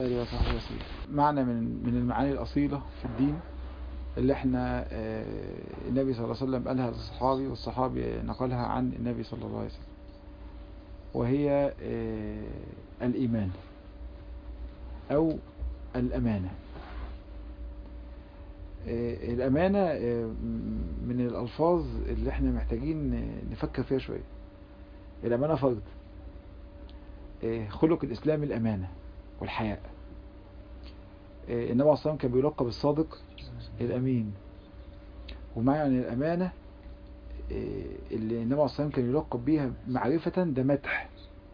آله وصحبه وسلم معنى من من المعاني الأصيلة في الدين اللي احنا آه، النبي صلى الله عليه وسلم قالها للصحابي والصحابي نقلها عن النبي صلى الله عليه وسلم وهي آه، الإيمان أو الأمانة آه، الأمانة آه، من الألفاظ اللي احنا محتاجين نفكر فيها شوية الأمانة فرض آه، خلق الإسلام الأمانة والحياء آه، النبي عليه الصلاة والسلام كان بيلقب بالصادق الأمين ومعنى الأمانة آه، اللي النبي عليه الصلاة والسلام كان يلقب بيها معرفة ده مدح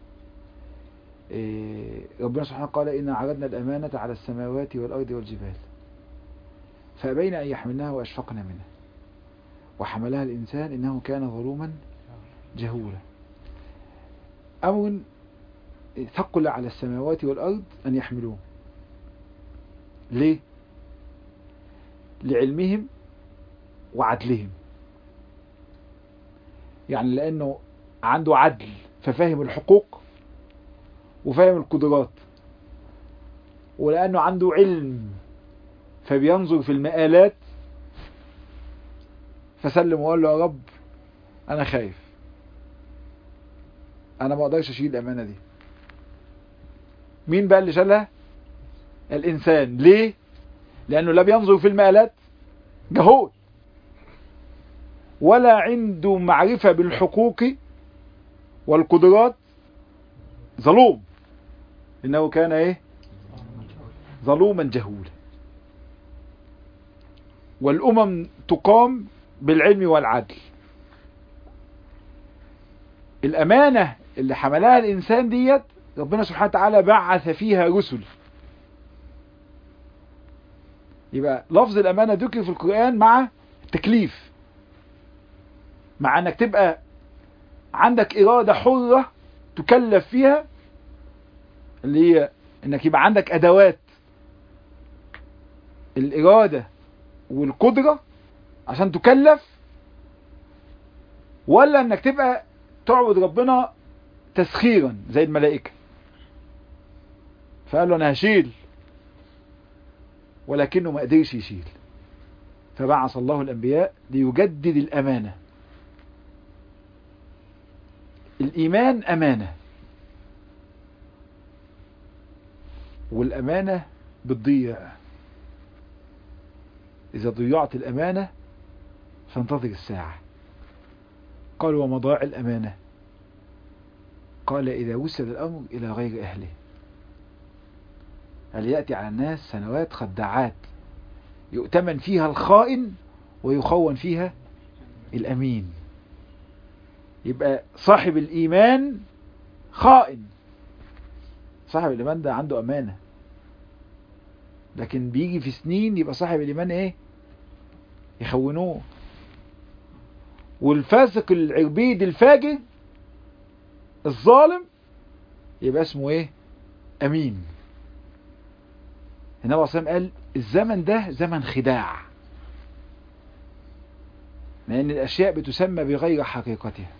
آه، ربنا سبحانه قال إن عرضنا الأمانة على السماوات والأرض والجبال فأبين أن يحملنها وأشفقن منها وحملها الإنسان إنه كان ظلوما جهولا أمر ثقل على السماوات والأرض أن يحملوه ليه؟ لعلمهم وعدلهم يعني لأنه عنده عدل ففاهم الحقوق وفاهم القدرات ولأنه عنده علم فبينظر في المآلات فسلم وقال له يا رب أنا خايف أنا ما أقدرش أشيل الأمانة دي مين بقى اللي شالها الإنسان ليه لأنه لا بينظر في المآلات جهول ولا عنده معرفة بالحقوق والقدرات ظلوم إنه كان إيه ظلوما جهولا والأمم تقام بالعلم والعدل الأمانة اللي حملها الإنسان ديت ربنا سبحانه وتعالى بعث فيها رسل يبقى لفظ الأمانة ذكر في القرآن مع التكليف مع أنك تبقى عندك إرادة حرة تكلف فيها اللي هي أنك يبقى عندك أدوات الإرادة والقدرة عشان تكلف ولا أنك تبقى تعبد ربنا تسخيرا زي الملائكة فقال له أنا هشيل ولكنه ما قدرش يشيل فبعث الله الأنبياء ليجدد الأمانة الإيمان أمانة والأمانة بتضيع إذا ضيعت الأمانة فانتظر الساعة قال ومضاع الأمانة قال إذا وسد الأمر إلى غير أهله هل يأتي على الناس سنوات خداعات يؤتمن فيها الخائن ويخون فيها الأمين يبقى صاحب الإيمان خائن صاحب الإيمان ده عنده أمانة لكن بيجي في سنين يبقى صاحب الإيمان إيه يخونوه والفاسق العربيد الفاجر الظالم يبقى اسمه ايه امين النبي صلى الله عليه وسلم قال الزمن ده زمن خداع لان الاشياء بتسمى بغير حقيقتها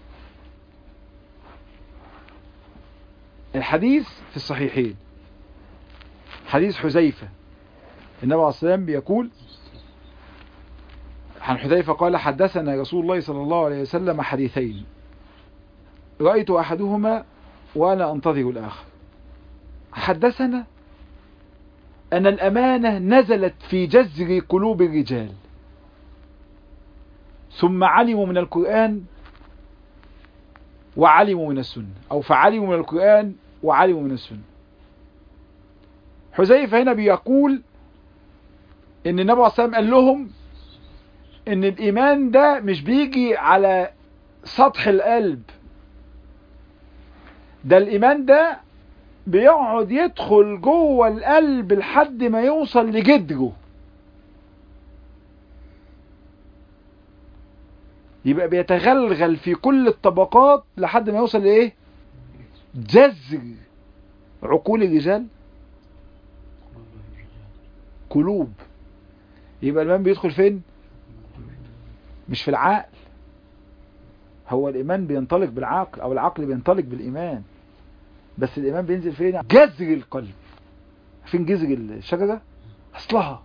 الحديث في الصحيحين حديث حذيفه النبي عليه الصلاه والسلام بيقول عن حذيفه قال حدثنا رسول الله صلى الله عليه وسلم حديثين رأيت أحدهما وأنا أنتظر الآخر حدثنا أن الأمانة نزلت في جذر قلوب الرجال ثم علموا من القرآن وعلموا من السنة أو فعلموا من القرآن وعلموا من السنة حذيفة هنا بيقول ان النبي عليه الصلاة والسلام قال لهم ان الايمان ده مش بيجي على سطح القلب ده الإيمان ده بيقعد يدخل جوه القلب لحد ما يوصل لجدره يبقى بيتغلغل في كل الطبقات لحد ما يوصل لإيه جذر عقول الرجال قلوب يبقى الإيمان بيدخل فين مش في العقل هو الإيمان بينطلق بالعقل أو العقل بينطلق بالإيمان بس الإيمان بينزل فين جذر القلب فين جذر الشجرة أصلها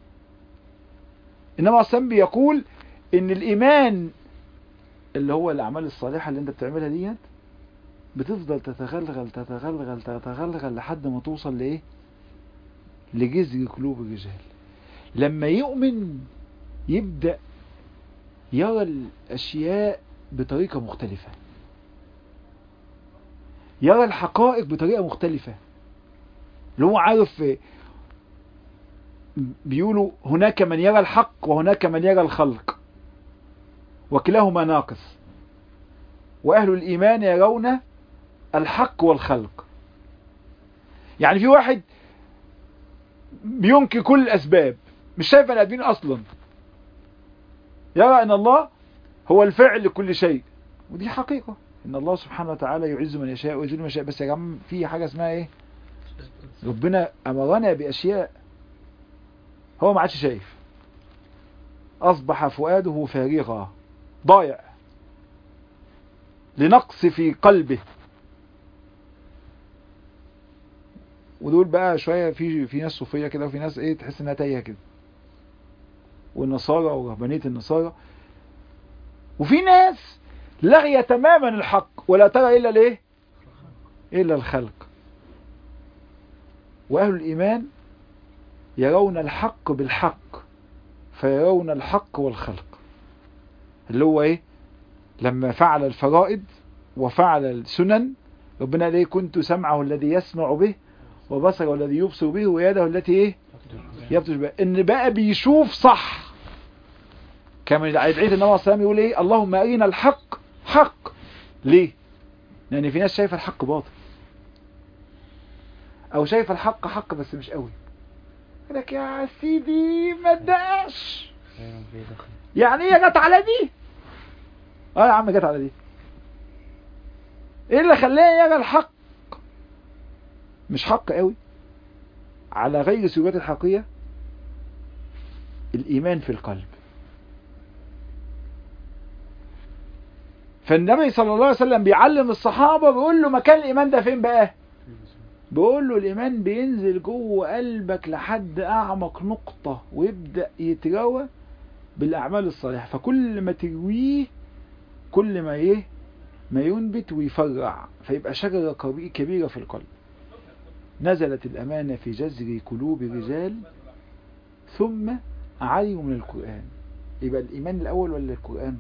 إنما أصلا بيقول إن الإيمان اللي هو الأعمال الصالحة اللي أنت بتعملها ديت بتفضل تتغلغل تتغلغل تتغلغل لحد ما توصل لإيه لجذر قلوب الرجال لما يؤمن يبدأ يرى الأشياء بطريقة مختلفة يرى الحقائق بطريقة مختلفة اللي هو عارف بيقولوا هناك من يرى الحق وهناك من يرى الخلق وكلاهما ناقص وأهل الإيمان يرون الحق والخلق يعني في واحد بينكر كل الأسباب مش شايف بني آدمين أصلا يرى أن الله هو الفعل لكل شيء ودي حقيقة إن الله سبحانه وتعالى يعز من يشاء ويذل من يشاء بس يا جماعة في حاجة اسمها إيه ربنا أمرنا بأشياء هو ما عادش شايف أصبح فؤاده فارغا ضايع لنقص في قلبه ودول بقى شوية في في ناس صوفية كده وفي ناس ايه تحس انها تايهة كده والنصارى ورهبانية النصارى وفي ناس لغية تماما الحق ولا ترى الا الايه الا الخلق واهل الايمان يرون الحق بالحق فيرون الحق والخلق اللي هو ايه لما فعل الفرائض وفعل السنن ربنا قال ايه كنت سمعه الذي يسمع به وبصره الذي يبصر به ويده التي ايه يبطش بها ان بقى بيشوف صح كما عيد النبي صلى الله عليه وسلم يقول ايه اللهم ارنا الحق حق ليه لان في ناس شايفه الحق باطل او شايفه الحق حق بس مش قوي لك يا سيدي ما تدقش يعني ايه جت على دي اه يا عم جت على دي ايه اللي خلاني يرى الحق مش حق قوي على غير سيوات الحقية الإيمان في القلب فالنبي صلى الله عليه وسلم بيعلم الصحابة بيقول له مكان الإيمان ده فين بقى بيقول له الإيمان بينزل جوه قلبك لحد أعمق نقطة ويبدأ يتروى بالأعمال الصالحة فكل ما ترويه كل ما ايه ما ينبت ويفرع فيبقى شجرة كبيرة في القلب نزلت الأمانة في جذر قلوب الرجال ثم علموا من القرآن يبقى الإيمان الأول ولا القرآن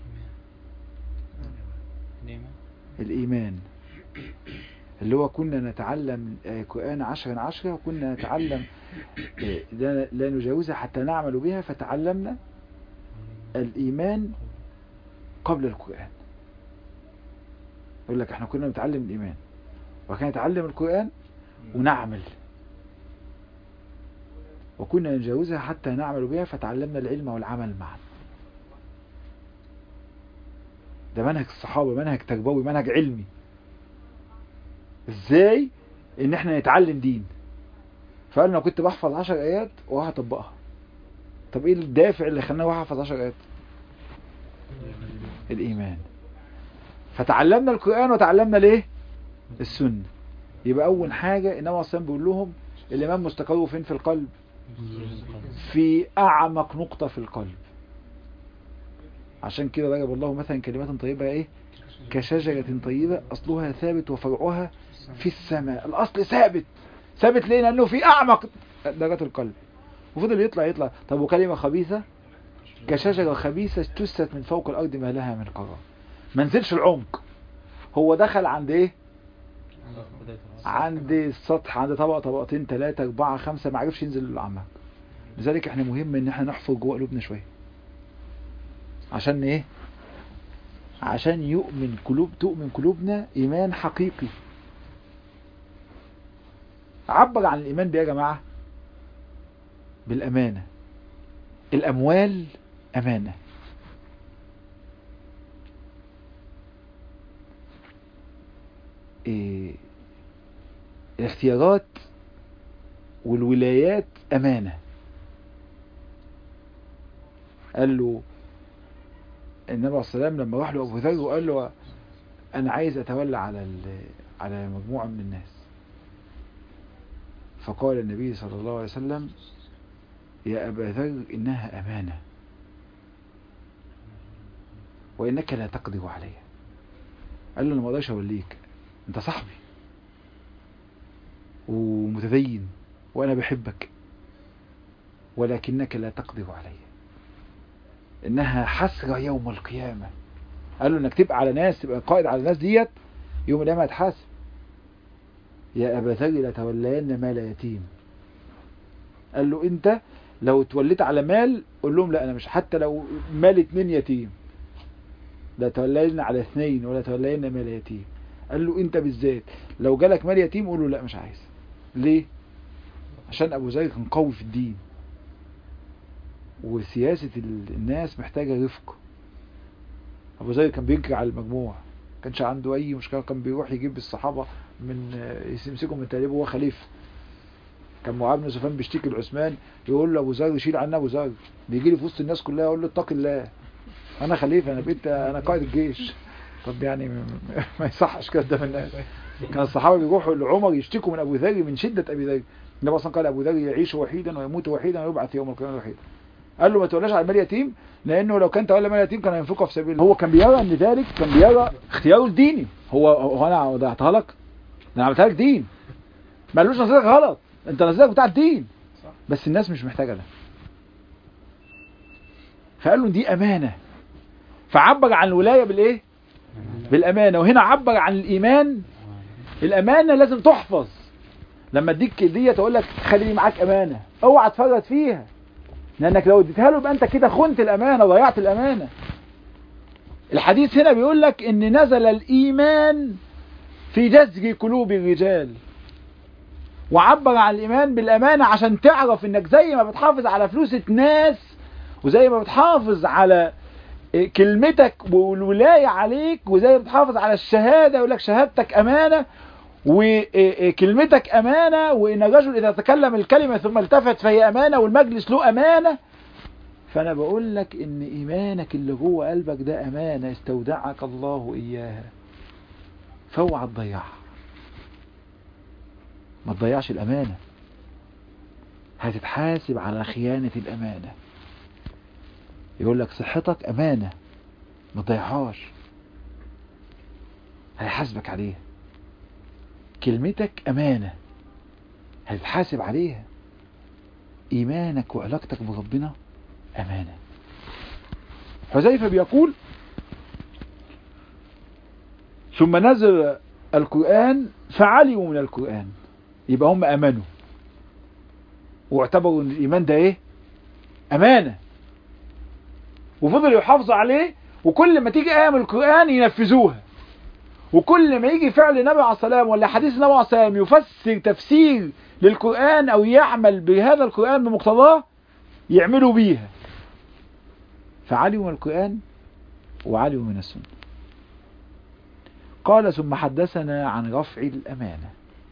الإيمان اللي هو كنا نتعلم القرآن عشرا عشرا وكنا نتعلم لا نجاوزها حتى نعمل بها فتعلمنا الإيمان قبل القرآن يقول لك احنا كنا نتعلم الإيمان وكان نتعلم القرآن ونعمل وكنا نجاوزها حتى نعمل بها فتعلمنا العلم والعمل معا ده منهج الصحابة منهج تربوي منهج علمي ازاي ان احنا نتعلم دين فقال انا كنت بحفظ عشر ايات وهطبقها طب ايه الدافع اللي خلاني احفظ عشر ايات الايمان فتعلمنا القرآن وتعلمنا ليه السنة يبقى اول حاجة انما اصلا بيقول لهم الايمان مستقره فين في القلب في اعمق نقطة في القلب عشان كده ضرب الله مثلا كلمات طيبة ايه كشجرة طيبة اصلها ثابت وفرعها في السماء الاصل ثابت ثابت ليه لانه في اعمق درجات القلب وفضل يطلع يطلع طب وكلمة خبيثة كشجرة خبيثة اجتثت من فوق الارض ما لها من قرار ما نزلش العمق هو دخل عند ايه عند السطح عند طبقة طبقتين ثلاثة اربعة خمسة ما عرفش ينزل للأعماق لذلك احنا مهم ان احنا نحفر جوه قلوبنا شوية عشان ايه عشان يؤمن قلوب تؤمن قلوبنا ايمان حقيقي عبر عن الايمان بايه يا جماعة بالامانة الاموال امانة إيه الاختيارات والولايات امانة قال له النبي عليه الصلاة والسلام لما راح له ابو ذر وقال له انا عايز اتولى على على مجموعة من الناس فقال النبي صلى الله عليه وسلم يا أبا ذر إنها أمانة وإنك لا تقدر عليها قال له أنا ما أقدرش أوليك أنت صاحبي ومتدين وأنا بحبك ولكنك لا تقدر عليها إنها حسرة يوم القيامة قال له إنك تبقى على ناس تبقى قائد على الناس ديت يوم القيامة هتحاسب يا أبا ذر لتولين مال يتيم قال له أنت لو توليت على مال قول لهم لا أنا مش حتى لو مال اتنين يتيم لا تولين على اثنين ولا تولين مال يتيم قال له أنت بالذات لو جالك مال يتيم قول له لا مش عايز ليه عشان أبو ذر كان قوي في الدين وسياسة الناس محتاجة رفق أبو ذر كان بيجري على المجموعة كانش عنده أي مشكلة كان بيروح يجيب الصحابة من يمسكهم من تقريبا وهو خليفة كان معاذ بن سفيان بيشتكي لعثمان يقول له ابو ذر شيل عنا ابو ذر بيجي لي في وسط الناس كلها يقول له اتق الله انا خليفه انا بقيت انا قائد الجيش طب يعني ما يصحش كده قدام الناس كان الصحابه بيروحوا لعمر يشتكوا من ابو ذر من شده ابي ذر النبي اصلا قال ابو ذر يعيش وحيدا ويموت وحيدا ويبعث يوم القيامه وحيدا قال له ما تولىش على مال يتيم لانه لو كان تولى مال يتيم كان هينفقه في سبيل الله هو كان بيرى ان ذلك كان بيرى اختياره الديني هو هو انا وضعتها لك ده انا عملتها لك دين ما قالوش نصيحتك غلط انت نصيحتك بتاع الدين بس الناس مش محتاجه ده فقال له دي امانه فعبر عن الولايه بالايه بالامانه وهنا عبر عن الايمان الامانه لازم تحفظ لما اديك ديت اقول لك خليني معاك امانه اوعى تفرط فيها لانك لو اديتها له يبقى انت كده خنت الامانه وضيعت الامانه الحديث هنا بيقول لك ان نزل الايمان في جزر قلوب الرجال وعبر عن الايمان بالامانه عشان تعرف انك زي ما بتحافظ على فلوس الناس وزي ما بتحافظ على كلمتك والولايه عليك وزي ما بتحافظ على الشهاده يقول لك شهادتك امانه وكلمتك امانه وان الرجل اذا تكلم الكلمه ثم التفت فهي امانه والمجلس له امانه فانا بقول لك ان ايمانك اللي جوه قلبك ده امانه استودعك الله اياها فاوعى تضيعها ما تضيعش الامانه هتتحاسب على خيانه الامانه يقول لك صحتك امانه ما تضيعهاش هيحاسبك عليها كلمتك امانه هتتحاسب عليها ايمانك وعلاقتك بربنا امانه حذيفه بيقول ثم نزل القرآن فعلموا من القرآن يبقى هم امنوا واعتبروا ان الايمان ده ايه امانه وفضلوا يحافظوا عليه وكل ما تيجي ايه من القرآن ينفذوها وكل ما يجي فعل النبي عليه السلام ولا حديث النبي عليه السلام يفسر تفسير للقرآن او يعمل بهذا القرآن بمقتضاه يعملوا بيها فعلموا من القرآن وعلموا من السنة قال ثم حدثنا عن رفع الأمانة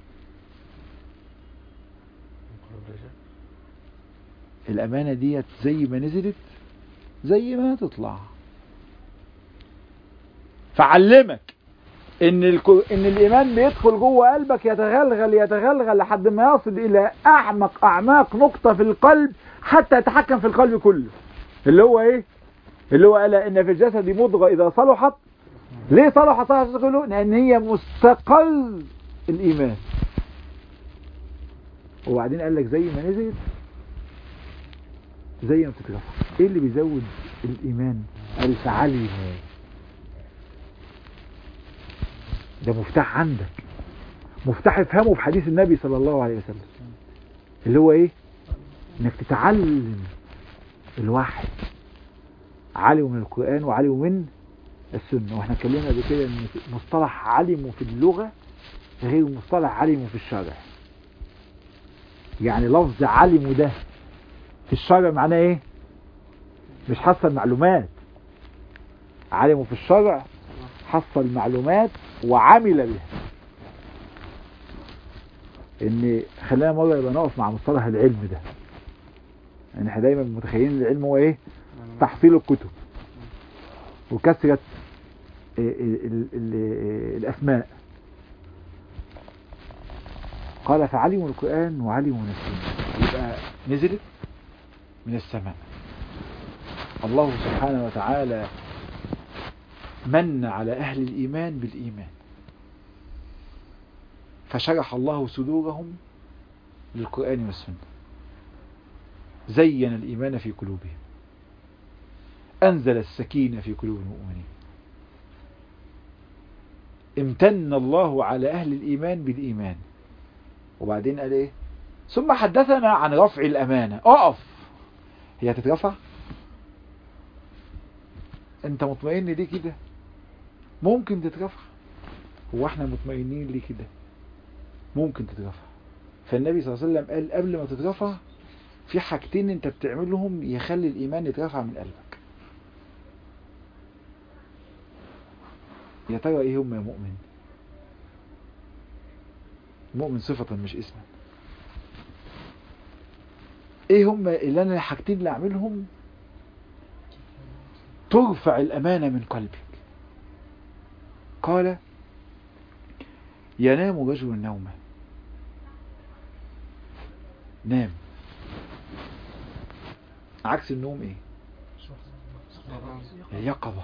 الأمانة ديت زي ما نزلت زي ما تطلع فعلمك ان الكو... ان الايمان بيدخل جوه قلبك يتغلغل يتغلغل لحد ما يصل الى اعمق اعماق نقطة في القلب حتى يتحكم في القلب كله اللي هو ايه اللي هو قال ان في الجسد مضغة اذا صلحت ليه صلحت صلحت كله لان هي مستقر الايمان وبعدين قال لك زي ما نزلت زي ما بتترفع ايه اللي بيزود الايمان الفعالي ده مفتاح عندك مفتاح افهمه في حديث النبي صلى الله عليه وسلم اللي هو ايه انك تتعلم الوحي علموا من القرآن وعلموا من السنة واحنا اتكلمنا قبل كده ان مصطلح علموا في اللغة غير مصطلح علموا في الشرع يعني لفظ علموا ده في الشرع معناه ايه مش حصل معلومات علموا في الشرع حصل معلومات وعمل بها ان خلينا مرة يبقى نقف مع مصطلح العلم ده يعني احنا دايما متخيلين العلم هو ايه تحصيل الكتب وكثرة ال ال ال الاسماء قال فعلموا القرآن وعلموا نفسهم يبقى نزلت من السماء الله سبحانه وتعالى من على أهل الإيمان بالإيمان فشرح الله صدورهم للقرآن والسنة زين الإيمان في قلوبهم أنزل السكينة في قلوب المؤمنين امتن الله على أهل الإيمان بالإيمان وبعدين قال إيه ثم حدثنا عن رفع الأمانة أقف هي تترفع انت مطمئن ليه كده ممكن تترفع هو احنا مطمئنين ليه كده ممكن تترفع فالنبي صلى الله عليه وسلم قال قبل ما تترفع في حاجتين انت بتعملهم يخلي الايمان يترفع من قلبك يا ترى ايه هم يا مؤمن مؤمن صفة مش اسما ايه هم اللي انا الحاجتين اللي اعملهم ترفع الامانة من قلبك قال ينام رجل نومه نام عكس النوم ايه اليقظة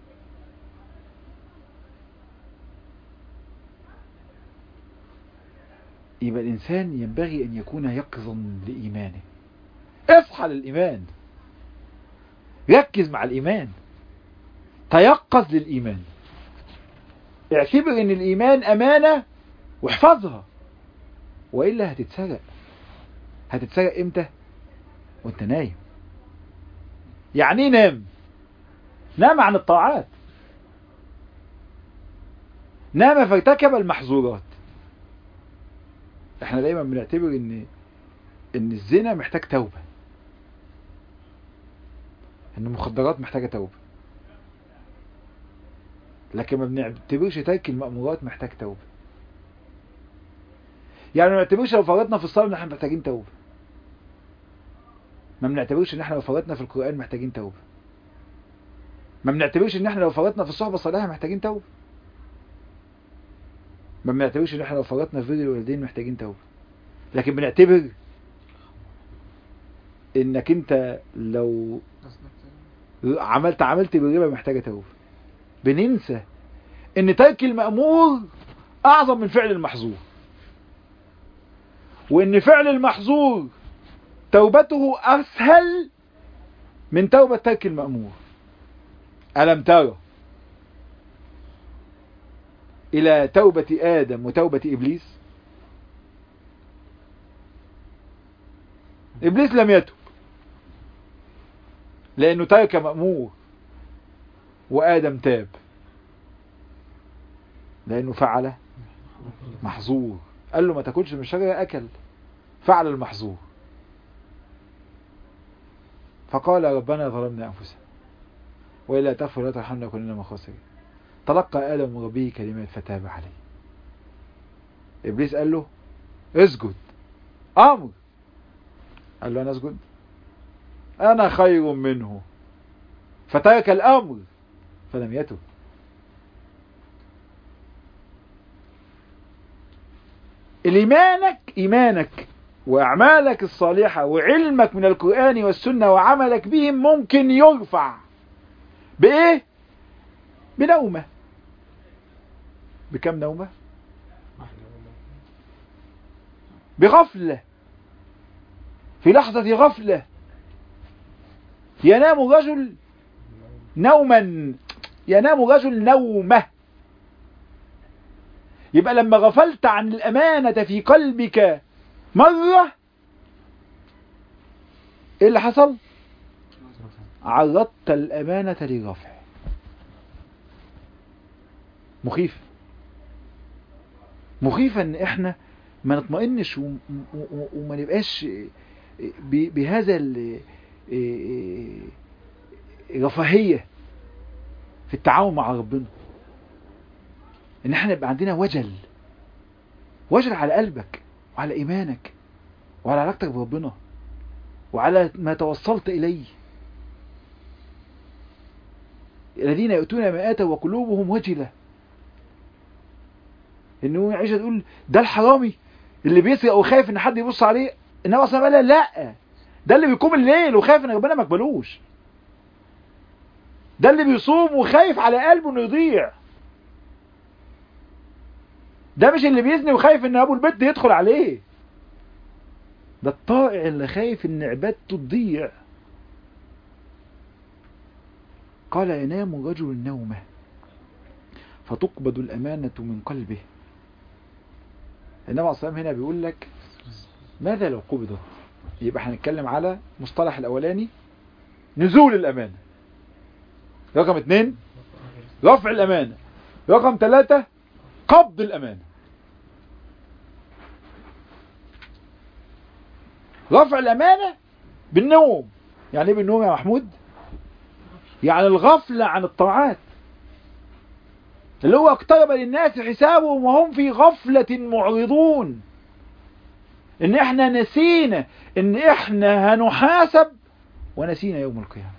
يبقى الإنسان ينبغي أن يكون يقظا لإيمانه اصحى للإيمان ركز مع الإيمان تيقظ للإيمان اعتبر أن الإيمان أمانة واحفظها وإلا هتتسرق هتتسرق إمتى وانت نايم يعني ايه نام نام عن الطاعات نام فارتكب المحظورات احنا دايما بنعتبر ان ان الزنا محتاج توبة ان المخدرات محتاجة توبة لكن ما بنعتبرش ترك المأمورات محتاج توبة يعني ما بنعتبرش لو فرطنا في الصلاة ان احنا محتاجين توبة ما بنعتبرش ان احنا لو فرطنا في القرآن محتاجين توبة ما بنعتبرش ان احنا لو فرطنا في الصحبة الصالحة محتاجين توبة ما بنعتبرش ان احنا لو فرطنا في بر الوالدين محتاجين توبة لكن بنعتبر انك انت لو عملت عملت بالربا محتاجة توبة بننسى ان ترك المأمور اعظم من فعل المحظور وان فعل المحظور توبته اسهل من توبة ترك المأمور ألم ترى إلى توبة آدم وتوبة إبليس إبليس لم يتب لأنه ترك مأمور وآدم تاب لأنه فعل محظور قال له ما تاكلش من الشجرة أكل فعل المحظور فقال ربنا ظلمنا أنفسنا وإلا تغفر لا ترحمنا كلنا من خاسرين تلقى آدم من ربه كلمات فتاب عليه إبليس قال له اسجد أمر قال له أنا أسجد أنا خير منه فترك الأمر فلم يتب الإيمانك إيمانك وأعمالك الصالحة وعلمك من القرآن والسنة وعملك بهم ممكن يرفع بإيه؟ بنومة بكم نومة؟ بغفلة في لحظة غفلة ينام رجل نوما ينام رجل نومه يبقى لما غفلت عن الأمانة في قلبك مرة ايه اللي حصل عرضت الأمانة للرفع مخيف مخيف ان احنا ما نطمئنش وما نبقاش بهذا الرفاهية في التعاون مع ربنا ان احنا يبقى عندنا وجل وجل على قلبك وعلى ايمانك وعلى علاقتك بربنا وعلى ما توصلت اليه الذين يؤتون ما اتوا وقلوبهم وجله انه عايشه تقول ده الحرامي اللي بيسرق وخايف ان حد يبص عليه النبي صلى الله عليه وسلم قال لا ده اللي بيقوم الليل وخايف ان ربنا ما يقبلوش ده اللي بيصوم وخايف على قلبه انه يضيع ده مش اللي بيزني وخايف ان ابو البيت يدخل عليه ده الطائع اللي خايف ان عبادته تضيع قال ينام رجل النومه فتقبض الأمانة من قلبه النبي عليه الصلاة هنا بيقول لك ماذا لو قبضت يبقى هنتكلم على مصطلح الأولاني نزول الأمانة رقم اثنين رفع الأمانة رقم ثلاثة قبض الأمانة رفع الأمانة بالنوم يعني ايه بالنوم يا محمود يعني الغفلة عن الطاعات اللي هو اقترب للناس حسابهم وهم في غفلة معرضون ان احنا نسينا ان احنا هنحاسب ونسينا يوم القيامة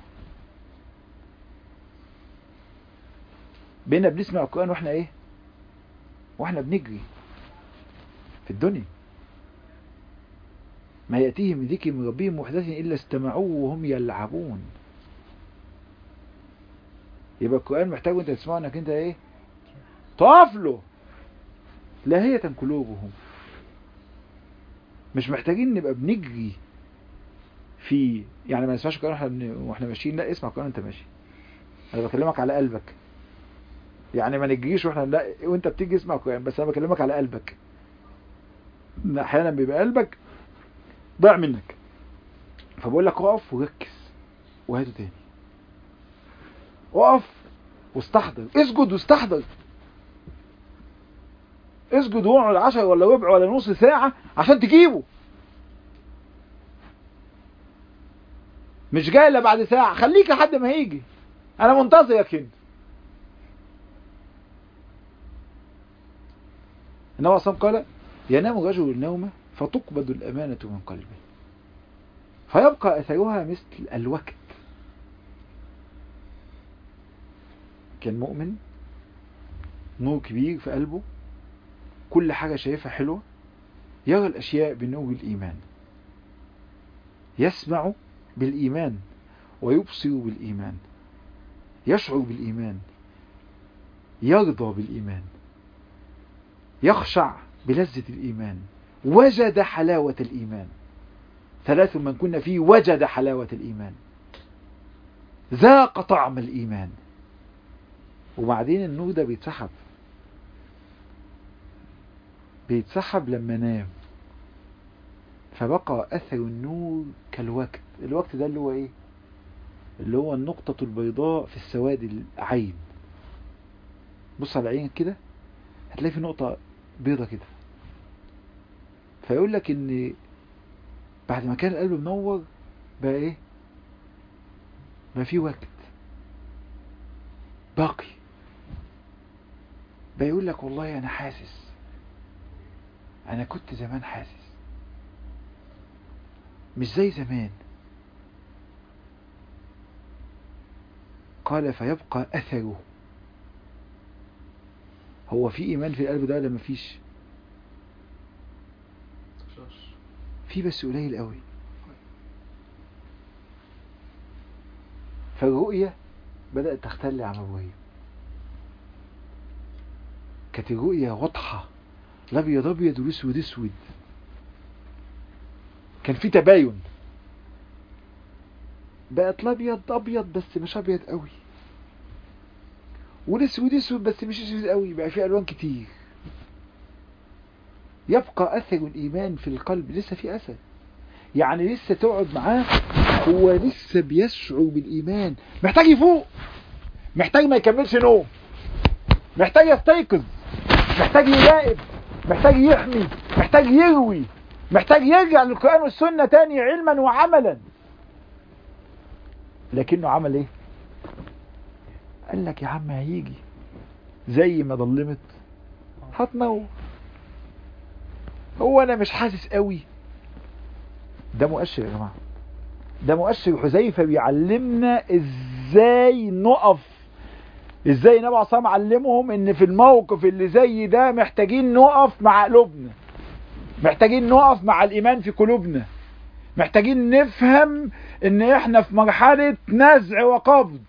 بينا بنسمع القرآن واحنا ايه واحنا بنجري في الدنيا ما يأتيهم من ذكر من ربهم محدث إلا استمعوه وهم يلعبون يبقى القرآن محتاج وانت تسمعه انك انت ايه تقف له لاهية قلوبهم مش محتاجين نبقى بنجري في يعني ما نسمعش القرآن واحنا واحنا ماشيين لا اسمع القرآن انت ماشي انا بكلمك على قلبك يعني ما نجريش واحنا لا وانت بتيجي اسمع القرآن بس انا بكلمك على قلبك احيانا بيبقى قلبك ضاع منك فبقول لك اقف وركز وهاته تاني اقف واستحضر اسجد واستحضر اسجد واقعد عشر ولا ربع ولا نص ساعة عشان تجيبه مش جاي الا بعد ساعة خليك لحد ما يجي انا منتظرك انت النبي صلى الله عليه وسلم قال ينام رجل النوم فتقبض الأمانة من قلبه فيبقى أثرها مثل الوقت كان مؤمن نور كبير في قلبه كل حاجة شايفها حلوة يرى الأشياء بنور الإيمان يسمع بالإيمان ويبصر بالإيمان يشعر بالإيمان يرضى بالإيمان يخشع بلذة الإيمان وجد حلاوة الإيمان ثلاث من كنا فيه وجد حلاوة الإيمان ذاق طعم الإيمان وبعدين النور ده بيتسحب بيتسحب لما نام فبقى أثر النور كالوقت الوقت ده اللي هو إيه اللي هو النقطة البيضاء في السواد العين بص على عينك كده هتلاقي في نقطة بيضة كده فيقول لك ان بعد ما كان القلب منور بقى ايه بقى في وقت باقي بقى يقول لك والله انا حاسس انا كنت زمان حاسس مش زي زمان قال فيبقى اثره هو في ايمان في القلب ده ولا مفيش في بس قليل قوي فالرؤية بدأت تختل عن ابراهيم كانت الرؤية واضحة الابيض ابيض والاسود اسود كان في تباين بقت الابيض ابيض بس مش ابيض قوي والاسود اسود بس مش اسود قوي بقى في الوان كتير يبقى اثر الايمان في القلب لسه في اثر يعني لسه تقعد معاه هو لسه بيشعر بالايمان محتاج يفوق محتاج ما يكملش نوم محتاج يستيقظ محتاج يراقب محتاج يحمي محتاج يروي محتاج يرجع للقرآن والسنة تاني علما وعملا لكنه عمل ايه قال لك يا عم هيجي زي ما ضلمت هتنور هو انا مش حاسس قوي ده مؤشر يا جماعه ده مؤشر حذيفه بيعلمنا ازاي نقف ازاي النبي عليه الصلاه علمهم ان في الموقف اللي زي ده محتاجين نقف مع قلوبنا محتاجين نقف مع الإيمان في قلوبنا محتاجين نفهم ان احنا في مرحلة نزع وقبض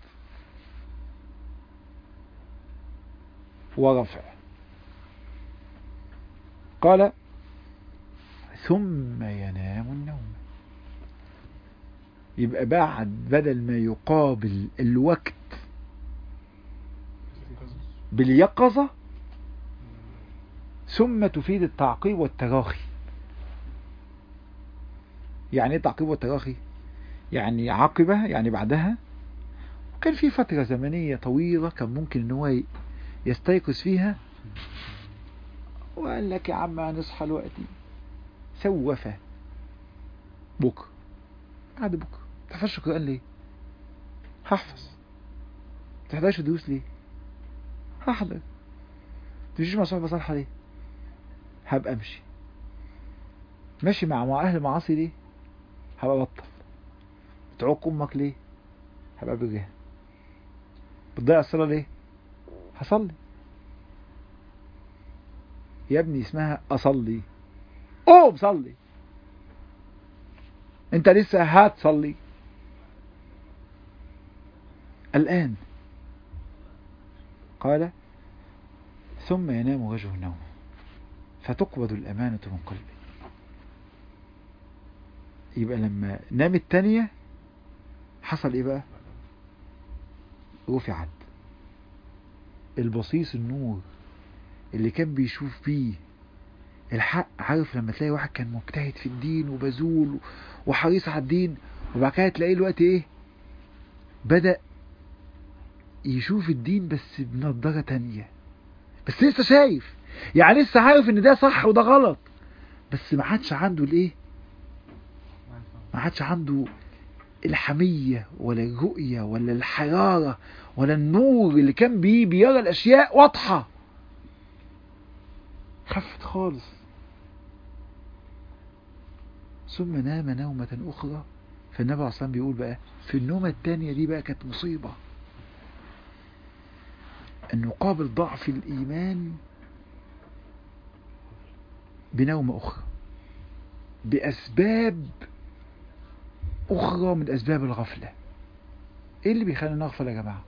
ورفع قال ثم ينام النوم يبقى بعد بدل ما يقابل الوقت باليقظة ثم تفيد التعقيب والتراخي يعني ايه تعقيب والتراخي يعني عقبة يعني بعدها وكان في فترة زمنية طويلة كان ممكن ان هو يستيقظ فيها وقال لك يا عم هنصحى دلوقتي سوفة بكرة بعد بكرة تحفظش القرآن ليه هحفظ تحضرش دروس ليه هحضر تمشيش مع صحبة صالحة ليه هبقى امشي ماشي مع مع اهل معاصي ليه هبقى بطل بتعوق امك ليه هبقى برها بتضيع الصلاة ليه هصلي يا ابني اسمها اصلي قوم صلي انت لسه هتصلي الان قال ثم ينام وجهه نوم فتقبض الأمانة من قلبه يبقى لما نام التانية حصل ايه بقى رفعت البصيص النور اللي كان بيشوف بيه الحق عارف لما تلاقي واحد كان مجتهد في الدين وبذول وحريص على الدين وبعد كده تلاقيه الوقت ايه بدأ يشوف الدين بس بنظارة تانية بس لسه شايف يعني لسه عارف ان ده صح وده غلط بس ما عادش عنده الايه ما عادش عنده الحمية ولا الرؤية ولا الحرارة ولا النور اللي كان بيه بيرى الاشياء واضحة خفت خالص ثم نام نومة اخرى فالنبي عليه الصلاة بيقول بقى في النومة التانية دي بقى كانت مصيبة أن نقابل ضعف الإيمان بنوم أخرى بأسباب أخرى من أسباب الغفلة إيه اللي بيخلينا نغفل يا جماعة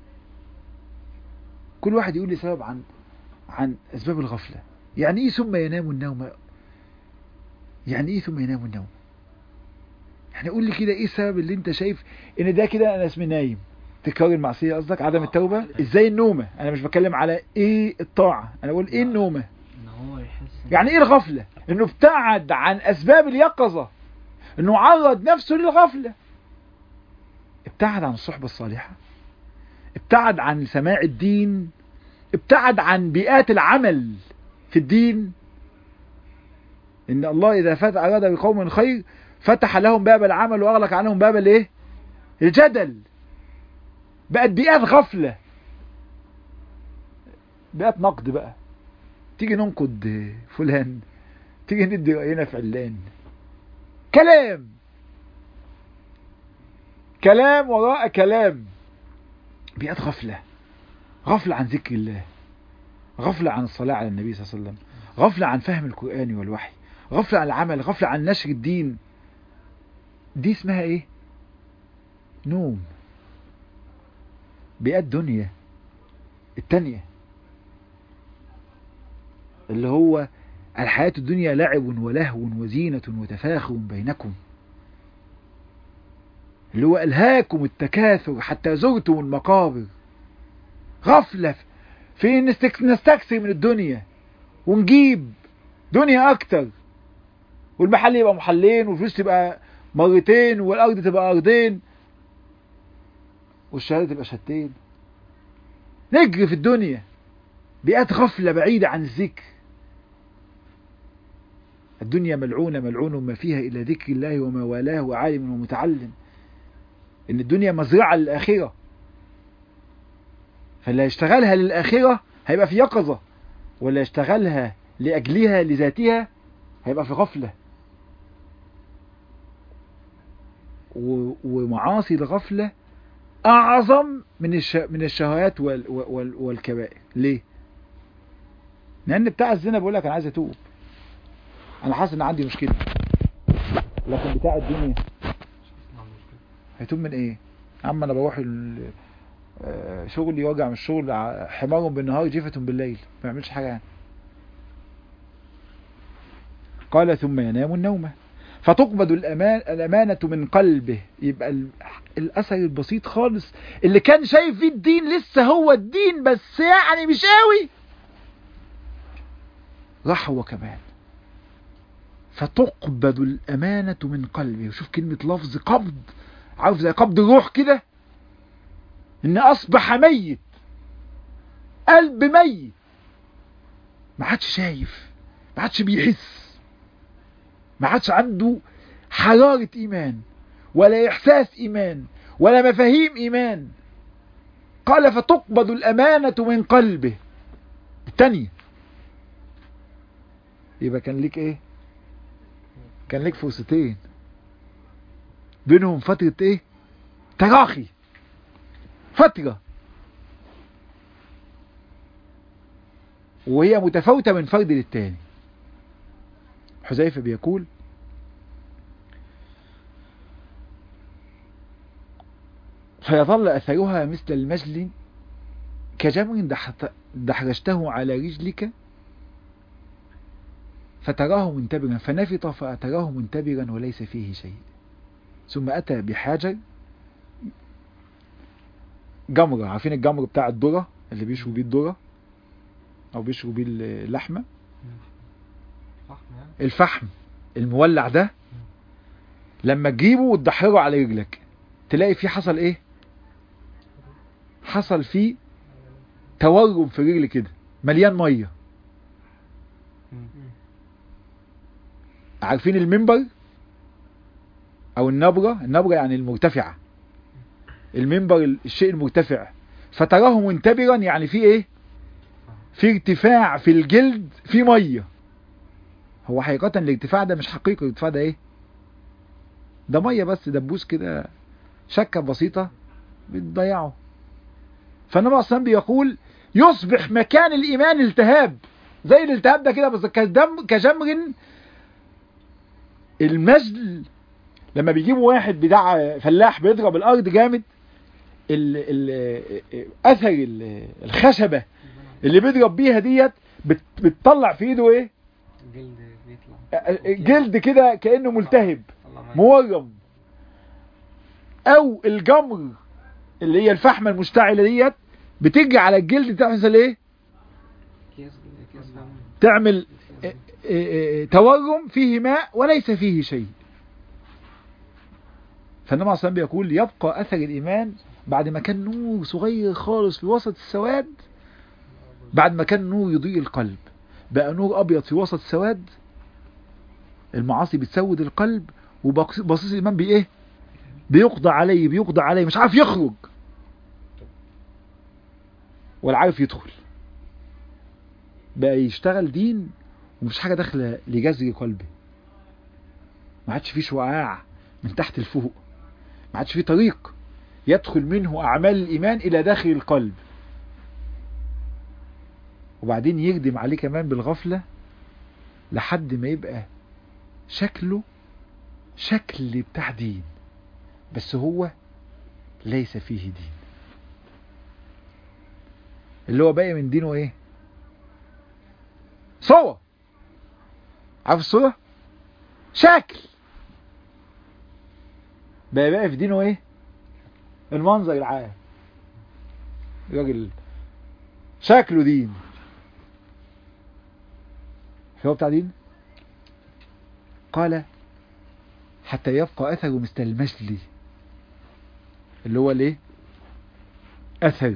كل واحد يقول لي سبب عن عن أسباب الغفلة يعني إيه ثم ينام النوم يعني إيه ثم ينام النوم يعني قول لي كده إيه السبب اللي أنت شايف إن ده كده أنا اسمي نايم تكرار المعصية قصدك عدم التوبة ازاي النومة انا مش بتكلم على ايه الطاعة انا بقول ايه النومة ان هو يحس يعني ايه الغفلة انه ابتعد عن اسباب اليقظة انه عرض نفسه للغفلة ابتعد عن الصحبة الصالحة ابتعد عن سماع الدين ابتعد عن بيئات العمل في الدين ان الله اذا فات اراد بقوم خير فتح لهم باب العمل واغلق عنهم باب الايه الجدل بقت بيئات غفلة بيئات نقد بقى تيجي ننقد فلان تيجي ندي رأينا في علان كلام كلام وراء كلام بيئات غفلة غفلة عن ذكر الله غفلة عن الصلاة على النبي صلى الله عليه وسلم غفلة عن فهم القرآن والوحي غفلة عن العمل غفلة عن نشر الدين دي اسمها ايه نوم بيئات دنيا التانية اللي هو الحياة الدنيا لعب ولهو وزينة وتفاخر بينكم اللي هو ألهاكم التكاثر حتى زرتم المقابر غفلة في ان نستكثر من الدنيا ونجيب دنيا اكتر والمحل يبقى محلين والفلوس تبقى مرتين والارض تبقى ارضين والشهادة تبقى شهادتين نجري في الدنيا بيئات غفلة بعيدة عن الذكر الدنيا ملعونة ملعون ما فيها إلا ذكر الله وما والاه وعالم ومتعلم إن الدنيا مزرعة للآخرة فاللي يشتغلها للآخرة هيبقى في يقظة ولا يشتغلها لأجلها لذاتها هيبقى في غفلة ومعاصي الغفلة أعظم من الش... من الشهوات وال... وال... والكبائر ليه؟ لأن بتاع الزنا بيقول لك أنا عايز أتوب انا حاسس ان عندي مشكله لكن بتاع الدنيا هيتوب من ايه يا عم انا بروح ال- آه، شغلي واجع من الشغل ع- حمار بالنهار جيفة بالليل ما يعملش حاجه يعني قال ثم ينام النوم فتقبض الأمان الأمانة من قلبه يبقى ال- الأثر البسيط خالص اللي كان شايف فيه الدين لسه هو الدين بس يعني مش قوي راح هو كمان فتقبض الأمانة من قلبه وشوف كلمة لفظ قبض عارف زي قبض الروح كده إن أصبح ميت قلب ميت ما عادش شايف ما عادش بيحس ما عادش عنده حرارة إيمان ولا إحساس إيمان ولا مفاهيم إيمان قال فتقبض الأمانة من قلبه الثانية يبقى كان ليك إيه كان ليك فرصتين بينهم فترة إيه تراخي فترة وهي متفاوتة من فرد للتاني حذيفة بيقول فيظل أثرها مثل المجل كجمر دحت- دحرجته على رجلك فتراه منتبرا فنفط فأتراه منتبرا وليس فيه شيء ثم أتى بحجر جمرة عارفين الجمر بتاع الذرة اللي بيشروا بيه الذرة أو بيشروا بيه اللحمة فحم يعني الفحم المولع ده لما تجيبه وتدحره على رجلك تلاقي فيه حصل ايه حصل فيه تورم في الرجل كده مليان ميه عارفين المنبر او النبرة النبرة يعني المرتفعة المنبر الشيء المرتفع فتراه منتبرا يعني فيه ايه في ارتفاع في الجلد في ميه هو حقيقة الارتفاع ده مش حقيقي الارتفاع ده ايه ده ميه بس دبوس كده شكة بسيطة بتضيعه فالنبي عليه الصلاة والسلام بيقول يصبح مكان الإيمان التهاب زي الالتهاب ده كده بس كدم كجمر المجل لما بيجيبوا واحد بتاع فلاح بيضرب الأرض جامد ال ال أثر ال- الخشبة اللي بيضرب بيها ديت بت- بتطلع في ايده ايه الجلد بيطلع جلد كده كأنه ملتهب طلع ميه. مورم او الجمر اللي هي الفحمة المشتعلة ديت بتيجي على الجلد تحصل ايه كيس كيس دم تعمل إيه إيه إيه تورم فيه ماء وليس فيه شيء فالنبي عليه الصلاة والسلام بيقول يبقى أثر الإيمان بعد ما كان نور صغير خالص في وسط السواد بعد ما كان نور يضيء القلب بقى نور أبيض في وسط السواد المعاصي بتسود القلب وبصيص الإيمان بإيه بيقضى عليه بيقضى عليه مش عارف يخرج ولا عارف يدخل بقى يشتغل دين ومش حاجة داخلة لجذر قلبه ما عادش فيه شعاع من تحت لفوق ما عادش فيه طريق يدخل منه أعمال الإيمان إلى داخل القلب وبعدين يخدم عليه كمان بالغفلة لحد ما يبقى شكله شكل بتاع دين بس هو ليس فيه دين اللي هو باقي من دينه ايه صور عارف الصورة شكل بقى باقي في دينه ايه المنظر العام راجل شكله دين هو بتاع دين قال حتى يبقى أثره مثل المجلي اللي هو الايه أثر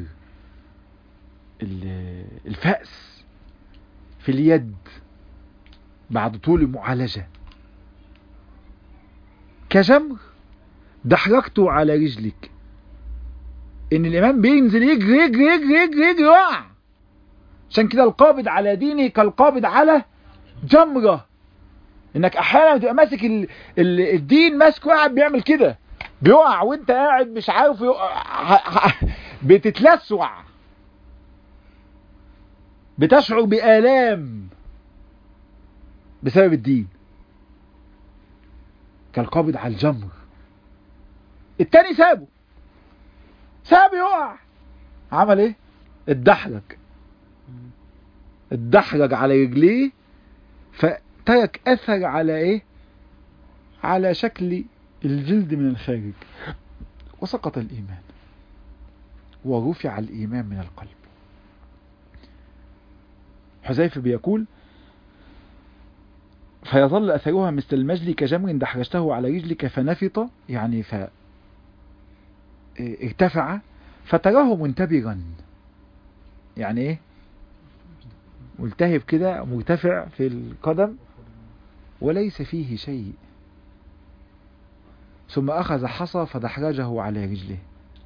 ال- الفأس في اليد بعد طول معالجة كجمر دحرجته على رجلك ان الامام بينزل يجري يجري يجري يجري يجري يقع عشان كده القابض على دينه كالقابض على جمرة انك احيانا بتبقى ماسك ال... ال... الدين ماسكه قاعد بيعمل كده بيقع وانت قاعد مش عارف يقع بتتلسع بتشعر بآلام بسبب الدين كالقابض على الجمر التاني سابه سابه يقع عمل ايه اتدحرج اتدحرج على رجليه فترك اثر على ايه على شكل الجلد من الخارج وسقط الايمان ورفع الايمان من القلب حذيفه بيقول فيظل اثرها مثل المجل كجمر دحرجته على رجلك فنفط يعني ف ارتفع فتراه منتبرا يعني ايه ملتهب كده مرتفع في القدم وليس فيه شيء ثم أخذ حصى فدحرجه على رجله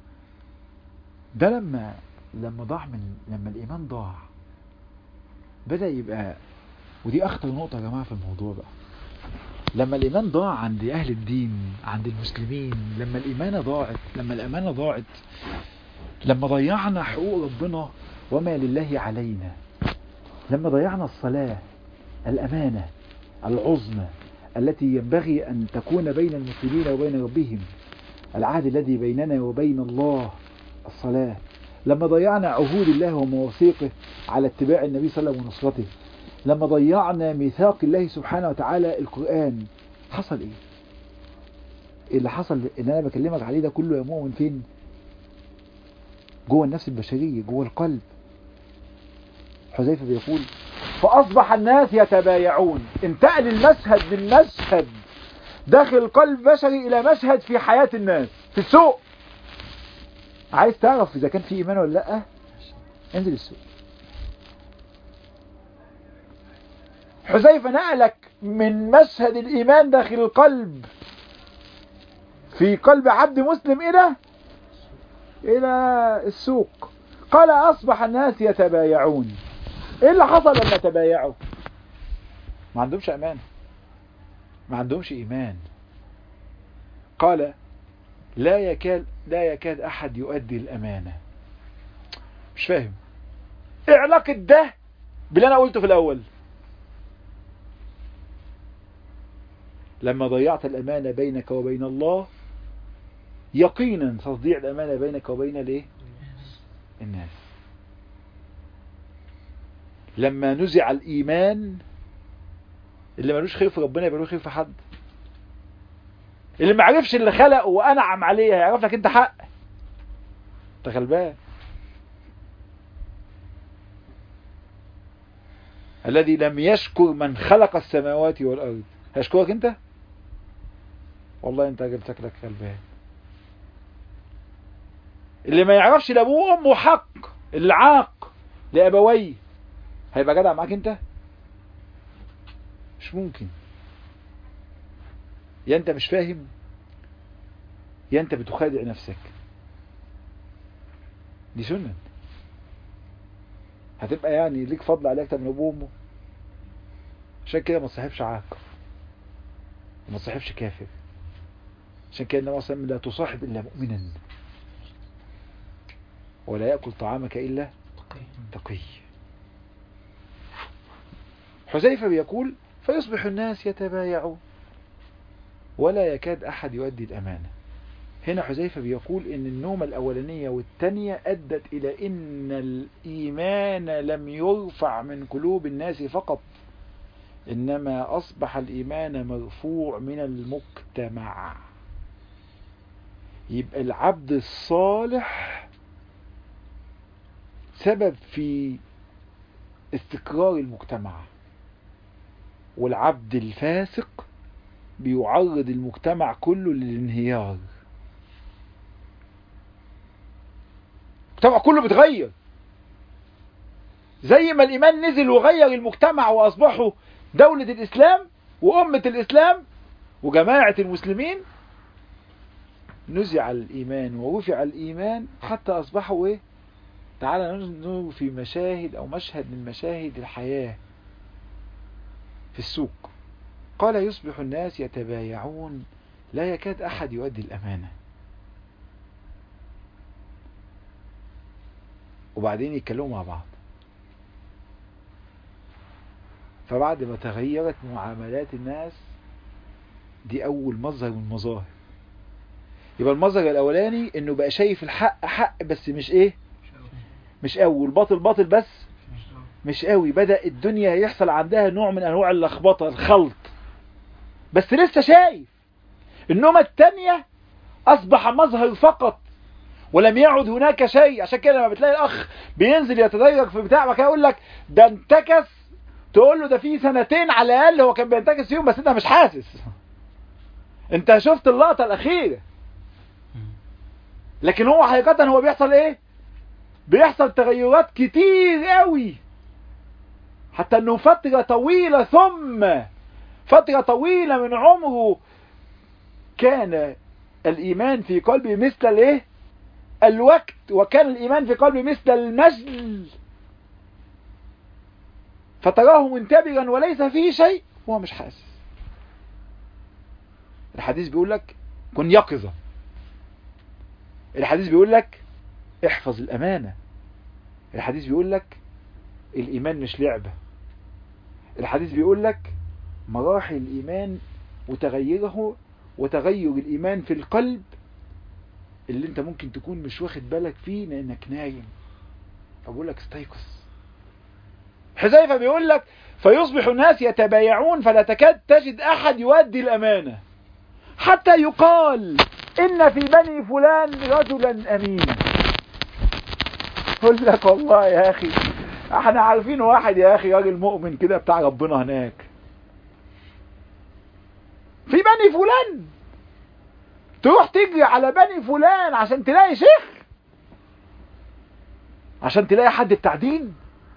ده لما لما ضاع من لما الإيمان ضاع بدأ يبقى ودي أخطر نقطة يا جماعة في الموضوع بقى لما الإيمان ضاع عند أهل الدين عند المسلمين لما الإيمان ضاعت لما الأمانة ضاعت لما ضيعنا حقوق ربنا وما لله علينا لما ضيعنا الصلاة الأمانة العظمى التي ينبغي أن تكون بين المسلمين وبين ربهم العهد الذي بيننا وبين الله الصلاة لما ضيعنا عهود الله ومواثيقه على اتباع النبي صلى الله عليه وسلم ونصرته لما ضيعنا ميثاق الله سبحانه وتعالى القرآن حصل ايه اللي حصل ان انا بكلمك عليه ده كله يا مؤمن فين جوه النفس البشرية جوه القلب حذيفة بيقول فأصبح الناس يتبايعون انتقل المشهد من مشهد داخل قلب بشري إلى مشهد في حياة الناس في السوق عايز تعرف إذا كان في إيمان ولا لأ انزل السوق حذيفة نقلك من مشهد الإيمان داخل القلب في قلب عبد مسلم إلى إلى السوق قال أصبح الناس يتبايعون إيه اللي حصل لما تبايعوا ما عندهمش أمان ما عندهمش إيمان قال لا يكاد لا يكاد أحد يؤدي الأمانة مش فاهم إيه علاقة ده باللي أنا قلته في الأول لما ضيعت الأمانة بينك وبين الله يقينا ستضيع الأمانة بينك وبين الايه الناس لما نزع الإيمان اللي ملوش خير في ربنا يبقى له خير في حد اللي ما عرفش اللي خلقه وأنعم عليه هيعرف لك أنت حق أنت غلبان الذي لم يشكر من خلق السماوات والأرض هيشكرك أنت والله أنت راجل شكلك غلبان اللي ما يعرفش لابوه وامه حق العاق لابويه هيبقى جدع معاك انت مش ممكن يا انت مش فاهم يا انت بتخادع نفسك دي سنة هتبقى يعني ليك فضل عليك اكتر من ابوه وامه عشان كده ما تصاحبش عاق وما تصاحبش كافر عشان كده النبي صلى الله عليه وسلم لا تصاحب الا مؤمنا ولا يأكل طعامك إلا تقي حذيفة بيقول فيصبح الناس يتبايعون ولا يكاد أحد يؤدي الأمانة هنا حذيفة بيقول إن النومة الأولانية والثانية أدت إلى إن الإيمان لم يرفع من قلوب الناس فقط إنما أصبح الإيمان مرفوع من المجتمع يبقى العبد الصالح سبب في استقرار المجتمع والعبد الفاسق بيعرض المجتمع كله للانهيار المجتمع كله بيتغير زي ما الإيمان نزل وغير المجتمع وأصبحوا دولة الإسلام وأمة الإسلام وجماعة المسلمين نزع الإيمان ورفع الإيمان حتى أصبحوا إيه تعالى ننظر في مشاهد أو مشهد من مشاهد الحياة في السوق قال يصبح الناس يتبايعون لا يكاد أحد يؤدي الأمانة وبعدين يتكلموا مع بعض فبعد ما تغيرت معاملات الناس دي اول مظهر من المظاهر يبقى المظهر الاولاني انه بقى شايف الحق حق بس مش ايه مش قوي والباطل باطل بس مش قوي بدأ الدنيا يحصل عندها نوع من انواع اللخبطه الخلط بس لسه شايف النومة التانية اصبح مظهر فقط ولم يعد هناك شيء عشان كده لما بتلاقي الاخ بينزل يتدرج في بتاع وكده يقول لك ده انتكس تقول له ده في سنتين على الاقل هو كان بينتكس فيهم بس انت مش حاسس انت شفت اللقطه الاخيره لكن هو حقيقه هو بيحصل ايه بيحصل تغيرات كتير قوي حتى انه فتره طويله ثم فتره طويله من عمره كان الايمان في قلبه مثل الايه الوقت وكان الايمان في قلبه مثل المجل فتراه منتبرا وليس فيه شيء وهو مش حاسس الحديث بيقول لك كن يقظة الحديث بيقول لك احفظ الأمانة الحديث بيقول لك الإيمان مش لعبة الحديث بيقول لك مراحل الإيمان وتغيره وتغير الإيمان في القلب اللي انت ممكن تكون مش واخد بالك فيه لانك نايم فبقول لك استيقظ حذيفه بيقول لك فيصبح الناس يتبايعون فلا تكاد تجد احد يؤدي الامانه حتى يقال ان في بني فلان رجلا امينا يقول لك والله يا اخي احنا عارفين واحد يا اخي راجل مؤمن كده بتاع ربنا هناك في بني فلان تروح تجري على بني فلان عشان تلاقي شيخ عشان تلاقي حد بتاع دين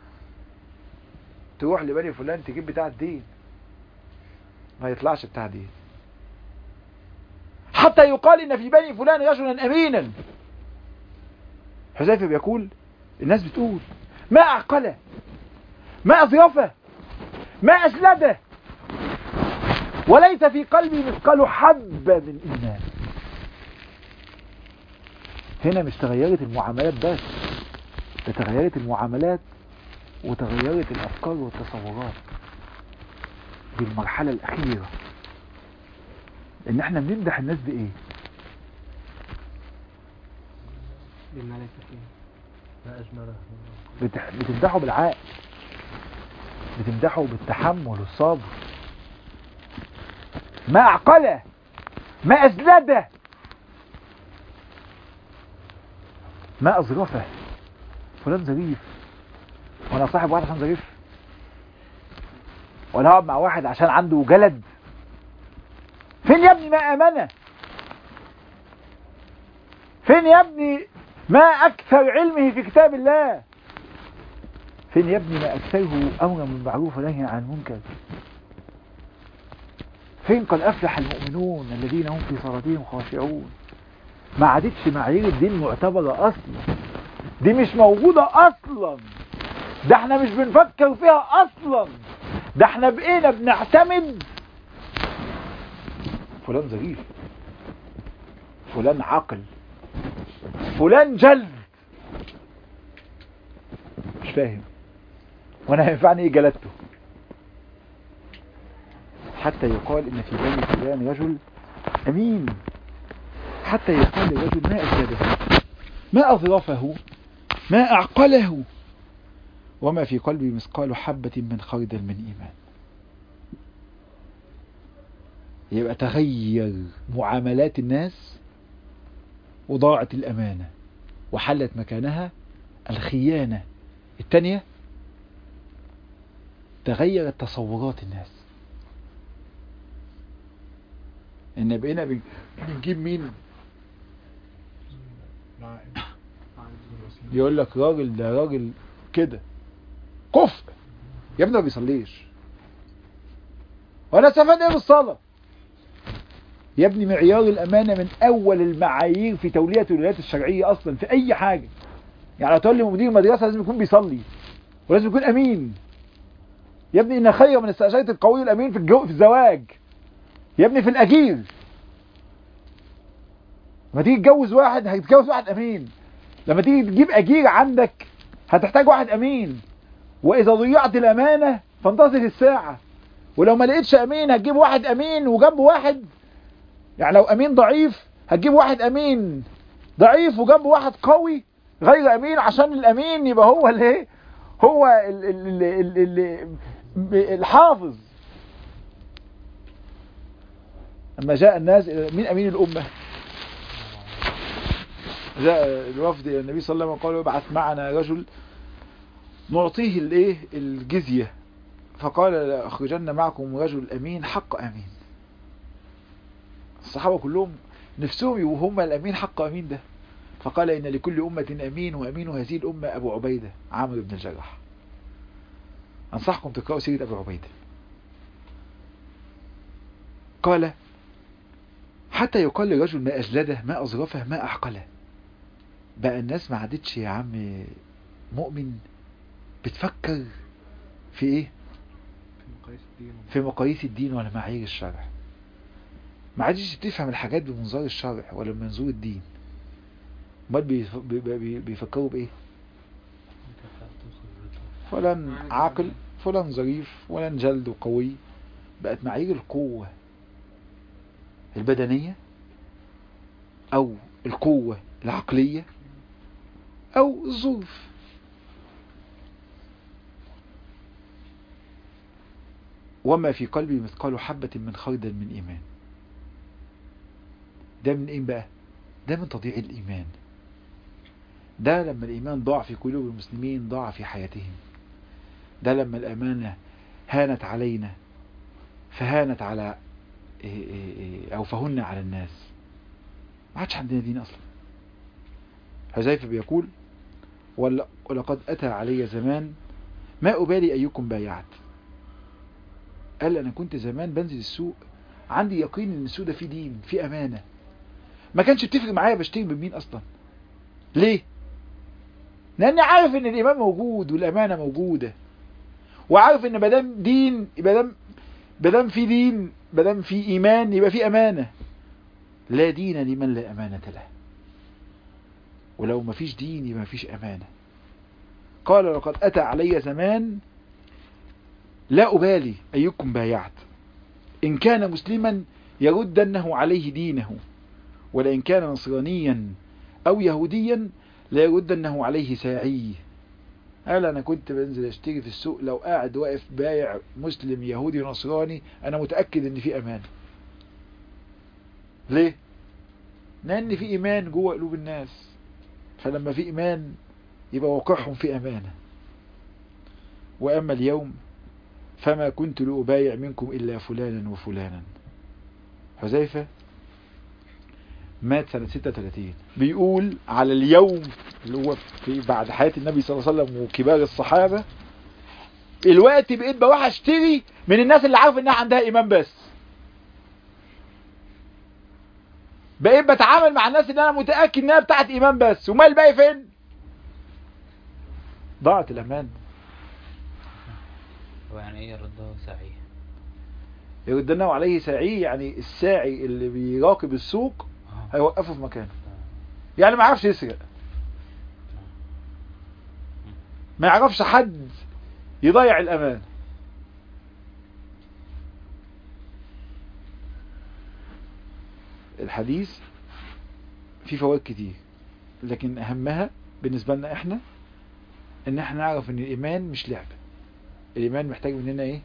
تروح لبني فلان تجيب بتاع الدين ما يطلعش بتاع دين حتى يقال ان في بني فلان رجلا امينا حذيفه بيقول الناس بتقول ما اعقله ما اظرفه ما اسلده وليس في قلبي مثقال حبه من ايمان هنا مش تغيرت المعاملات بس ده تغيرت المعاملات وتغيرت الافكار والتصورات دي المرحلة الاخيرة ان احنا بنمدح الناس بايه بالملكة ما أجمله بتح... بتمدحه بالعقل بتمدحه بالتحمل والصبر ما اعقله ما ازلده ما اظرفه فلان ظريف وانا صاحب واحد عشان ظريف ولا هقعد مع واحد عشان عنده جلد فين يا ابني ما امانه فين يا ابني ما اكثر علمه في كتاب الله فين يا ابني ما اكثره امرا بالمعروف ونهي عن المنكر فين قد افلح المؤمنون الذين هم في صلاتهم خاشعون ما عادتش معايير الدين معتبرة اصلا دي مش موجودة اصلا ده احنا مش بنفكر فيها اصلا ده احنا بقينا بنعتمد فلان ظريف فلان عقل فلان جلد مش فاهم وانا هينفعني ايه جلدته حتى يقال ان في بني فلان رجل امين حتى يقال للرجل ما أجلده ما أظرفه ما أعقله وما في قلبي مثقال حبة من خردل من إيمان يبقى تغير معاملات الناس وضاعت الأمانة وحلت مكانها الخيانة الثانية تغيرت تصورات الناس ان بقينا بن- بنجيب مين يقول لك راجل ده راجل كده كفء يا ابني ما بيصليش وانا استفاد ايه بالصلاه يا ابني معيار الامانه من اول المعايير في توليه الولايات الشرعيه اصلا في اي حاجه يعني تقول لي مدير مدرسه لازم يكون بيصلي ولازم يكون امين يا ابني ان خير من استشاره القوي الامين في الجو في الزواج يا ابني في الاجير لما تيجي تتجوز واحد هتتجوز واحد امين لما تيجي تجيب اجير عندك هتحتاج واحد امين واذا ضيعت الامانه فانتظر الساعة ولو ما لقيتش امين هتجيب واحد امين وجنب واحد يعني لو امين ضعيف هتجيب واحد امين ضعيف وجنبه واحد قوي غير امين عشان الامين يبقى هو الايه هو ال ال ال ال ال الحافظ لما جاء الناس إلى- مين امين الامه جاء الوفد الى النبي صلى الله عليه وسلم وقالوا ابعث معنا رجل نعطيه الايه الجزيه فقال لاخرجن معكم رجل امين حق امين الصحابه كلهم نفسهم يبقوا هم الامين حق امين ده فقال ان لكل امه امين وامين هذه الامه ابو عبيده عامر بن الجراح انصحكم تقراوا سيره ابو عبيده قال حتى يقال لرجل ما اجلده ما اظرفه ما اعقله بقى الناس ما عادتش يا عم مؤمن بتفكر في ايه في مقاييس الدين في مقاييس الدين ولا معايير الشرع ما عادش بتفهم الحاجات بمنظار الشرع ولا بمنظور الدين امال بيف- بي- بي- بيفكروا بايه فلان عاقل فلان ظريف فلان جلد وقوي بقت معايير القوة البدنية او القوة العقلية او الظروف وما في قلبي مثقال حبة من خردل من إيمان ده من إيه بقى ده من تضييع الإيمان ده لما الإيمان ضاع في قلوب المسلمين ضاع في حياتهم ده لما الأمانة هانت علينا فهانت على إيه إيه إيه أو فهن على الناس ما عادش عندنا دين أصلا حذيفة بيقول "ول- ولقد أتى علي زمان ما أبالي أيكم بايعت قال انا كنت زمان بنزل السوق عندي يقين ان السوق ده فيه دين فيه امانه ما كانش بتفرق معايا بشتري من مين اصلا ليه لاني عارف ان الايمان موجود والامانه موجوده وعارف ان مادام دين مادام مادام في دين مادام في ايمان يبقى في امانه لا دين لمن لا امانه له ولو ما فيش دين يبقى ما فيش امانه قال لقد اتى علي زمان لا أبالي أيكم بايعت إن كان مسلما يردنه عليه دينه ولئن كان نصرانيا أو يهوديا لا يردنه عليه ساعيه قال أنا كنت بنزل أشتري في السوق لو قاعد واقف بايع مسلم يهودي نصراني أنا متأكد إن في أمان ليه؟ لأن في إيمان جوه قلوب الناس فلما في إيمان يبقى واقعهم في أمانة وأما اليوم فما كنت لأبايع منكم إلا فلانا وفلانا حذيفة مات سنة 36 بيقول على اليوم اللي هو في بعد حياة النبي صلى الله عليه وسلم وكبار الصحابة الوقت بقيت بروح اشتري من الناس اللي عارف انها عندها ايمان بس بقيت بتعامل مع الناس اللي انا متأكد انها بتاعت ايمان بس وما الباقي فين ضاعت الامان هو يعني ايه يرده سعيه يردنه عليه ساعي يعني الساعي اللي بيراقب السوق آه. هيوقفه في مكانه يعني ما يعرفش يسرق ما يعرفش حد يضيع الامان الحديث فيه فوائد كتير لكن اهمها بالنسبة لنا احنا ان احنا نعرف ان الايمان مش لعبة الايمان محتاج مننا ايه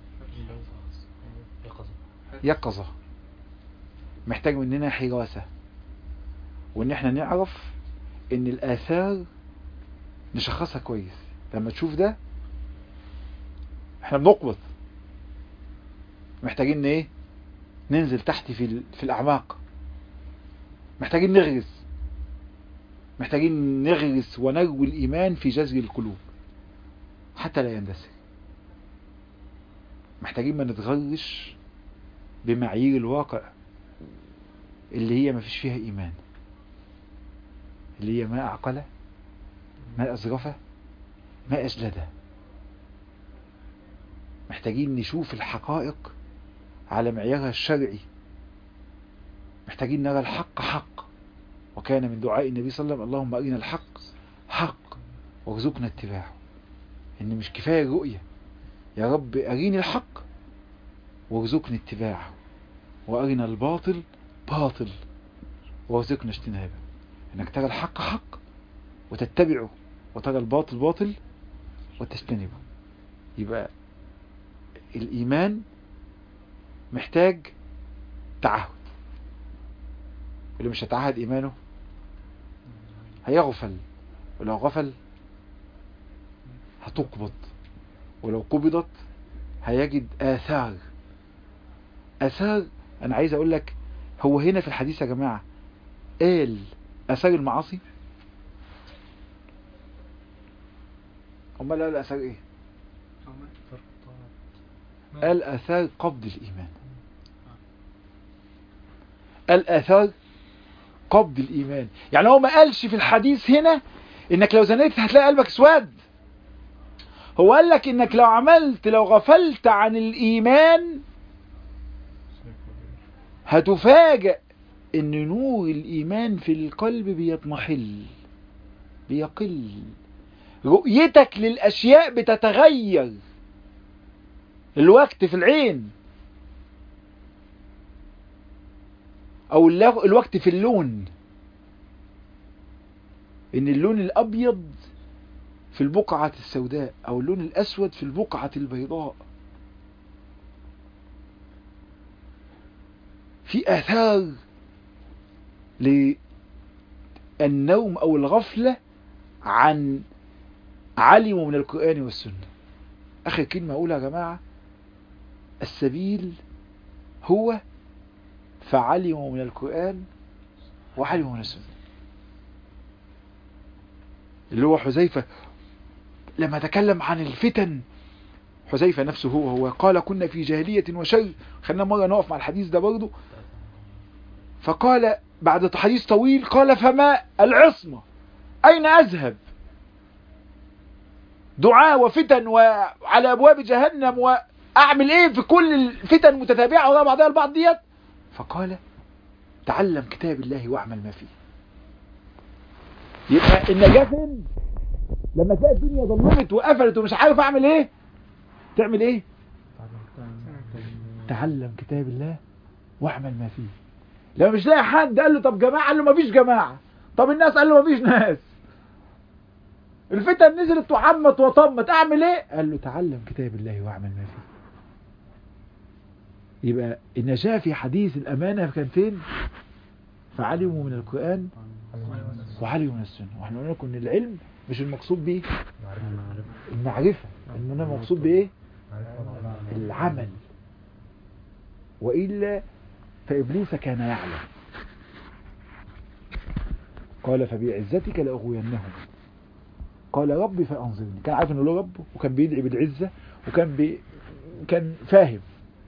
يقظة يقظة محتاج مننا حراسة وان احنا نعرف ان الاثار نشخصها كويس لما تشوف ده احنا بنقبض محتاجين ايه ننزل تحت في ال- في الاعماق محتاجين نغرس محتاجين نغرس ونروي الايمان في جذر القلوب حتى لا يندثر محتاجين ما نتغرش بمعايير الواقع اللي هي ما فيش فيها ايمان اللي هي ما اعقله ما ازرفه ما اجلده محتاجين نشوف الحقائق على معيارها الشرعي محتاجين نرى الحق حق وكان من دعاء النبي صلى الله عليه وسلم اللهم أرنا الحق حق وارزقنا اتباعه إن مش كفاية الرؤية يا رب أريني الحق وارزقني اتباعه وأرنا الباطل باطل وارزقنا اجتنابه انك ترى الحق حق وتتبعه وترى الباطل باطل وتجتنبه يبقى الإيمان محتاج تعهد اللي مش هتعهد إيمانه هيغفل ولو غفل هتقبض ولو قبضت هيجد آثار آثار أنا عايز أقول لك هو هنا في الحديث يا جماعة قال آثار المعاصي أمال قال آثار إيه قال آثار قبض الإيمان قال آثار قبض الإيمان يعني هو ما قالش في الحديث هنا إنك لو زنيت هتلاقي قلبك اسود هو قال لك إنك لو عملت لو غفلت عن الإيمان هتفاجأ إن نور الإيمان في القلب بيضمحل بيقل رؤيتك للأشياء بتتغير الوقت في العين او الل- الوقت في اللون ان اللون الابيض في البقعة السوداء او اللون الاسود في البقعة البيضاء في اثار للنوم او الغفلة عن علموا من القرآن والسنة اخر كلمة اقولها يا جماعة السبيل هو فعلموا من القرآن وعلموا من السنة اللي هو حذيفة لما تكلم عن الفتن حذيفة نفسه هو هو قال كنا في جاهلية وشر خلينا مرة نقف مع الحديث ده برضه فقال بعد حديث طويل قال فما العصمة أين أذهب دعاء وفتن وعلى أبواب جهنم وأعمل إيه في كل الفتن متتابعة وراء بعضها البعض ديت فقال تعلم كتاب الله واعمل ما فيه يبقى النجاة فين لما تلاقي الدنيا ظلمت وقفلت ومش عارف اعمل ايه تعمل ايه تعلم كتاب الله واعمل ما فيه لما مش لاقي حد قال له طب جماعة قال له مفيش جماعة طب الناس قال له مفيش ناس الفتن نزلت وعمت وطمت اعمل ايه قال له تعلم كتاب الله واعمل ما فيه يبقى النجاة في حديث الأمانة كان فين فعلموا من القرآن وعلموا من السنة واحنا قلنا لكم ان العلم مش المقصود به المعرفة انما المقصود بايه العمل وإلا فإبليس كان يعلم قال فبعزتك لأغوينهم قال ربي فأنظرني كان عارف انه له رب وكان بيدعي بالعزة وكان بي كان فاهم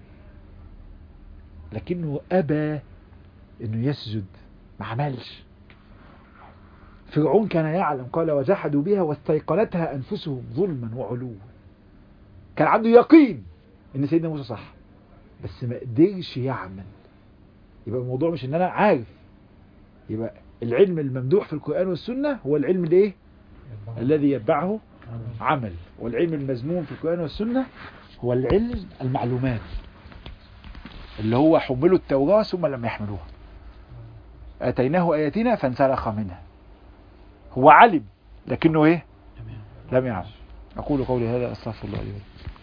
لكنه أبى انه يسجد ما عملش فرعون كان يعلم قال وجحدوا بها واستيقنتها أنفسهم ظلما وعلوا كان عنده يقين ان سيدنا موسى صح بس ما قدرش يعمل يبقى الموضوع مش ان انا عارف يبقى العلم الممدوح في القرآن والسنة هو العلم الايه الذي يتبعه عمل والعلم المذموم في القرآن والسنة هو العلم المعلومات اللي هو حملوا التوراة ثم لم يحملوها آتيناه آياتنا فانسلخ منها هو علم لكنه ايه لم يعلم أقول قولي هذا أستغفر الله لي ولكم